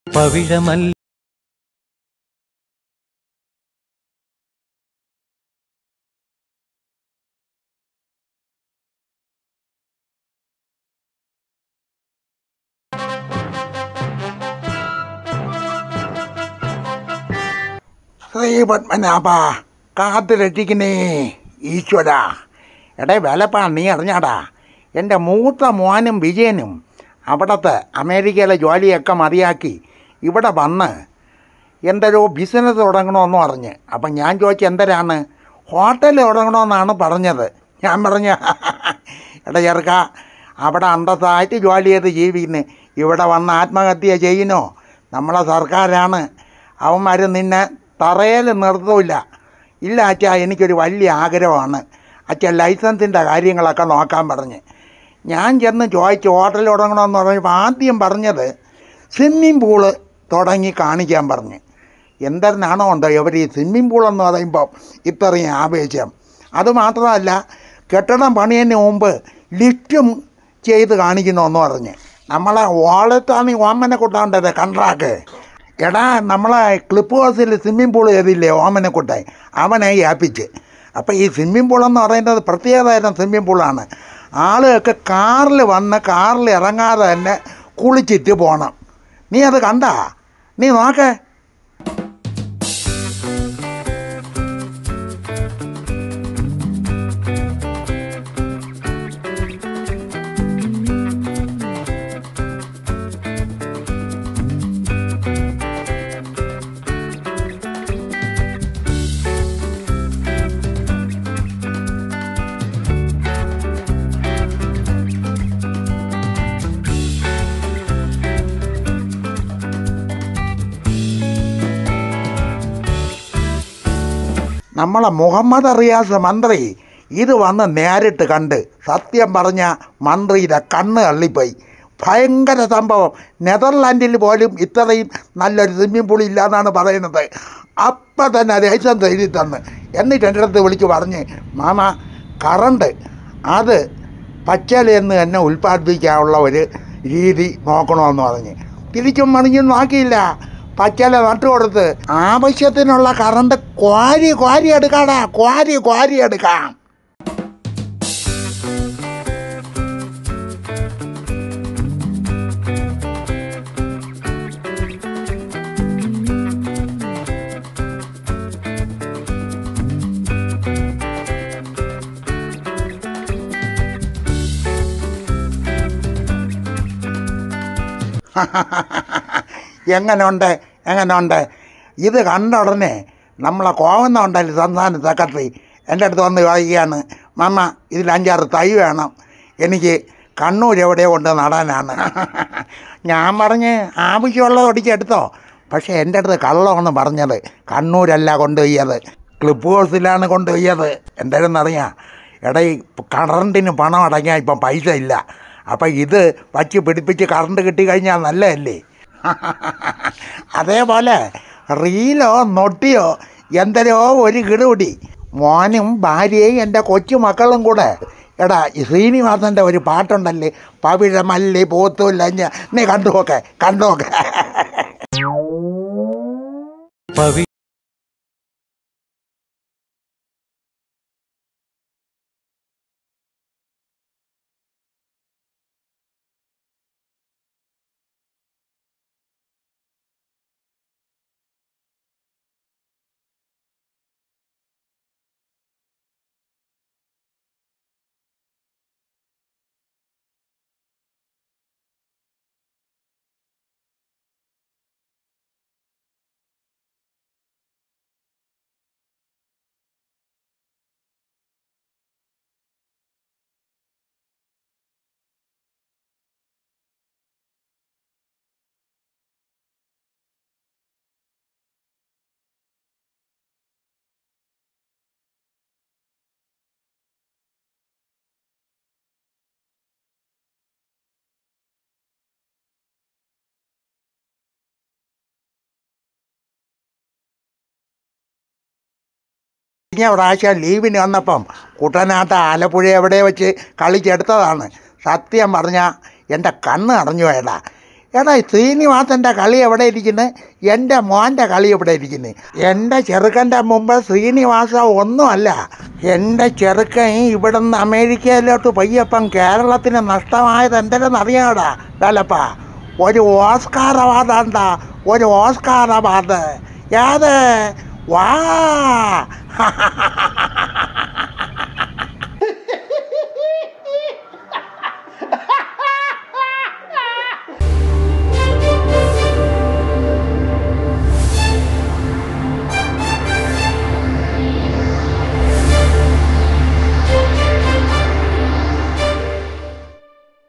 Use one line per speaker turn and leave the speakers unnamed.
പവിഴമല്ല
ശ്രീ പത്മനാഭ കാത്തു രക്ഷിക്കണേ ഈശ്വര എടേ വേലപ്പാ നീ അറിഞ്ഞാടാ എൻ്റെ മൂത്ത മോനും വിജയനും അവിടുത്തെ അമേരിക്കയിലെ ജോലിയൊക്കെ മതിയാക്കി ഇവിടെ വന്ന് എന്തൊരു ബിസിനസ് തുടങ്ങണമെന്ന് പറഞ്ഞ് അപ്പം ഞാൻ ചോദിച്ചു എന്തരാണ് ഹോട്ടൽ തുടങ്ങണമെന്നാണ് പറഞ്ഞത് ഞാൻ പറഞ്ഞ എടാ ചെറുക്ക അവിടെ അന്തസ്സായിട്ട് ജോലി ചെയ്ത് ജീവിക്കുന്നു ഇവിടെ വന്ന് ആത്മഹത്യ ചെയ്യുന്നോ നമ്മളെ സർക്കാരാണ് അവന്മാർ നിന്നെ തറയിൽ നിർത്തൂല ഇല്ല അച്ഛാ എനിക്കൊരു വലിയ ആഗ്രഹമാണ് അച്ഛൻ ലൈസൻസിൻ്റെ കാര്യങ്ങളൊക്കെ നോക്കാൻ പറഞ്ഞ് ഞാൻ ചെന്ന് ചോദിച്ചു ഹോട്ടൽ തുടങ്ങണമെന്ന് പറഞ്ഞപ്പോൾ ആദ്യം പറഞ്ഞത് സ്വിമ്മിംഗ് പൂള് തുടങ്ങി കാണിക്കാൻ പറഞ്ഞ് എന്തെന്നാണോ ഉണ്ടോ ഇവർ ഈ സ്വിമ്മിംഗ് പൂളെന്ന് പറയുമ്പോൾ ഇത്രയും ആവേശം അതുമാത്രമല്ല കെട്ടിടം പണിയതിന് മുമ്പ് ലിഫ്റ്റും ചെയ്ത് കാണിക്കണമെന്ന് പറഞ്ഞ് നമ്മളെ ഓളത്താണ് ഓമനെ കൊണ്ടാണ്ടത് കൺട്രാക്ക് എടാ നമ്മളെ ക്ലിപ്പ് ഹൗസിൽ സ്വിമ്മിംഗ് പൂൾ ചെയ്തില്ലേ ഓമനക്കുട്ടായി അവനെ ഏൽപ്പിച്ച് അപ്പോൾ ഈ സ്വിമ്മിംഗ് പൂളെന്ന് പറയുന്നത് പ്രത്യേകതരം സ്വിമ്മിംഗ് പൂളാണ് ആളുകൾക്ക് കാറിൽ വന്ന് കാറിൽ ഇറങ്ങാതെ തന്നെ കുളിച്ചിട്ട് പോകണം നീ അത് കണ്ടാ നീ നോക്കേ നമ്മളെ മുഹമ്മദ് റിയാസ് മന്ത്രി ഇത് വന്ന് നേരിട്ട് കണ്ട് സത്യം പറഞ്ഞ മന്ത്രിയുടെ കണ്ണ് തള്ളിപ്പോയി ഭയങ്കര സംഭവം നെതർലാൻഡിൽ പോലും ഇത്രയും നല്ലൊരു സ്വിമ്മിംഗ് പൂൾ ഇല്ലയെന്നാണ് പറയുന്നത് അപ്പം തന്നെ ലൈസൻസ് എഴുതി തന്ന് എന്നിട്ട് എൻ്റെ അടുത്ത് വിളിച്ച് പറഞ്ഞ് മാമ കറണ്ട് അത് പച്ചലെന്ന് തന്നെ ഉൽപ്പാദിപ്പിക്കാനുള്ള ഒരു രീതി നോക്കണമെന്ന് പറഞ്ഞ് തിരിച്ചും മറിഞ്ഞും നോക്കിയില്ല പച്ചല നട്ടുകൊടുത്ത് ആവശ്യത്തിനുള്ള കറണ്ട് ക്വാരി ക്വാരി എടുക്കാടാ ക്വാരി ക്വാരി എടുക്കാം എങ്ങനെയുണ്ട് എങ്ങനെയുണ്ട് ഇത് കണ്ട ഉടനെ നമ്മളെ കോവുന്ന ഉണ്ടല്ലോ സംസ്ഥാന സെക്രട്ടറി എൻ്റെ അടുത്ത് വന്ന് ചോദിക്കുകയാണ് മമ്മ ഇതിൽ അഞ്ചാറ് തൈ വേണം എനിക്ക് കണ്ണൂർ എവിടെയോ കൊണ്ട് നടാനാണ് ഞാൻ പറഞ്ഞ് ആവശ്യമുള്ളത് ഒടിച്ചെടുത്തോ പക്ഷേ എൻ്റെ അടുത്ത് കള്ളമാണ് പറഞ്ഞത് കണ്ണൂരല്ല കൊണ്ടുപോയത് ക്ലിപ്പ് ഹൗസിലാണ് കൊണ്ടുപോയത് എന്തായിരുന്നറിയാം എടാ ഈ കറണ്ടിന് പണം അടങ്ങിയാൽ ഇപ്പം പൈസ ഇല്ല അപ്പം ഇത് വച്ച് പിടിപ്പിച്ച് കറണ്ട് കിട്ടിക്കഴിഞ്ഞാൽ നല്ലതല്ലേ അതേപോലെ റീലോ നൊട്ടിയോ എന്തരോ ഒരു കിടുപിടി മോനും ഭാര്യയും എൻ്റെ കൊച്ചു മക്കളും കൂടെ എടാ ഈ ശ്രീനിവാസൻ്റെ ഒരു പാട്ടുണ്ടല്ലേ പവിഴമല്ലി പോത്തുല്ലഞ്ഞ നീ കണ്ടു നോക്കെ കണ്ടു നോക്കെ
പവി
കഴിഞ്ഞ പ്രാവശ്യം ലീവിന് വന്നപ്പം കുട്ടനാട്ട ആലപ്പുഴ എവിടെ വെച്ച് കളിച്ചെടുത്തതാണ് സത്യം പറഞ്ഞാൽ എൻ്റെ കണ്ണ് അടഞ്ഞു പോയടാ എടാ ശ്രീനിവാസൻ്റെ കളി എവിടെ ഇരിക്കുന്നത് എൻ്റെ മോൻ്റെ കളി എവിടെ ഇരിക്കുന്നത് എൻ്റെ ചെറുക്കൻ്റെ മുമ്പ് ശ്രീനിവാസ ഒന്നുമല്ല എൻ്റെ ചെറുക്കൻ ഇവിടുന്ന് അമേരിക്കയിലോട്ട് പയ്യപ്പം കേരളത്തിന് നഷ്ടമായത് എന്തെന്നറിയാടാ വേലപ്പ ഒരു ഓസ്കാർ അവാർഡ് എന്താ ഒരു ഓസ്കാർ അവാർഡ് ഏത് വാ